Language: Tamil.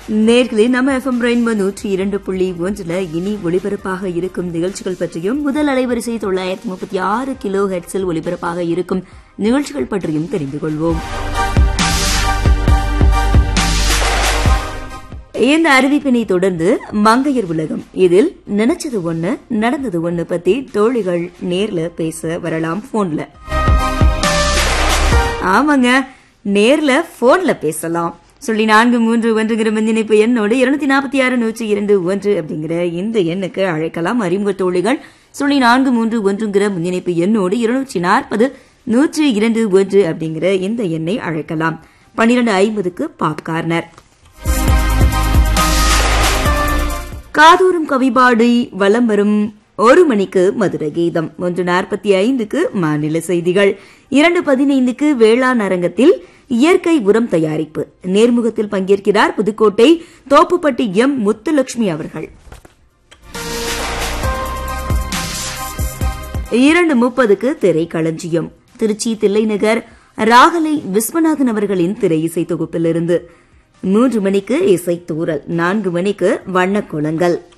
நேர்களே நம்ம எஃப்எம் ரெயின்போ நூற்றி இரண்டு புள்ளி ஒன்றுல இனி ஒளிபரப்பாக இருக்கும் நிகழ்ச்சிகள் பற்றியும் முதல் அலைவரிசை தொள்ளாயிரத்தி முப்பத்தி ஆறு கிலோ ஹெட்ஸில் ஒளிபரப்பாக இருக்கும் நிகழ்ச்சிகள் பற்றியும் தெரிந்து கொள்வோம் இந்த அறிவிப்பினை தொடர்ந்து மங்கையர் உலகம் இதில் நினைச்சது ஒண்ணு நடந்தது ஒண்ணு பத்தி தோழிகள் நேர்ல பேச வரலாம் போன்ல ஆமாங்க நேர்ல போன்ல பேசலாம் சொல்லி நான்கு மூன்று ஒன்றுங்கிற மின்னிணைப்பு எண்ணோடு இருநூத்தி நாற்பத்தி ஆறு நூற்றி இரண்டு ஒன்று அப்படிங்கிற இந்த எண்ணுக்கு அழைக்கலாம் அறிமுக தோழிகள் சொல்லி நான்கு மூன்று ஒன்றுங்கிற முன்னிணைப்பு எண்ணோடு இருநூற்றி நாற்பது நூற்றி இரண்டு ஒன்று அப்படிங்கிற இந்த எண்ணை அழைக்கலாம் பன்னிரண்டு ஐம்பதுக்கு பாப் கார்னர் காதூரும் கவிபாடி வலம் வரும் ஒரு மணிக்கு மதுரை கீதம் ஒன்று நாற்பத்தி ஐந்துக்கு மாநில செய்திகள் இரண்டு பதினைந்துக்கு வேளாண் அரங்கத்தில் இயற்கை உரம் தயாரிப்பு நேர்முகத்தில் பங்கேற்கிறார் புதுக்கோட்டை தோப்புப்பட்டி எம் முத்துலட்சுமி அவர்கள் இரண்டு முப்பதுக்கு திரைக்களஞ்சியம் திருச்சி தில்லைநகர் ராகலை விஸ்வநாதன் அவர்களின் திரை இசை தொகுப்பிலிருந்து மூன்று மணிக்கு இசை தூரல் நான்கு மணிக்கு வண்ணக்குளங்கள்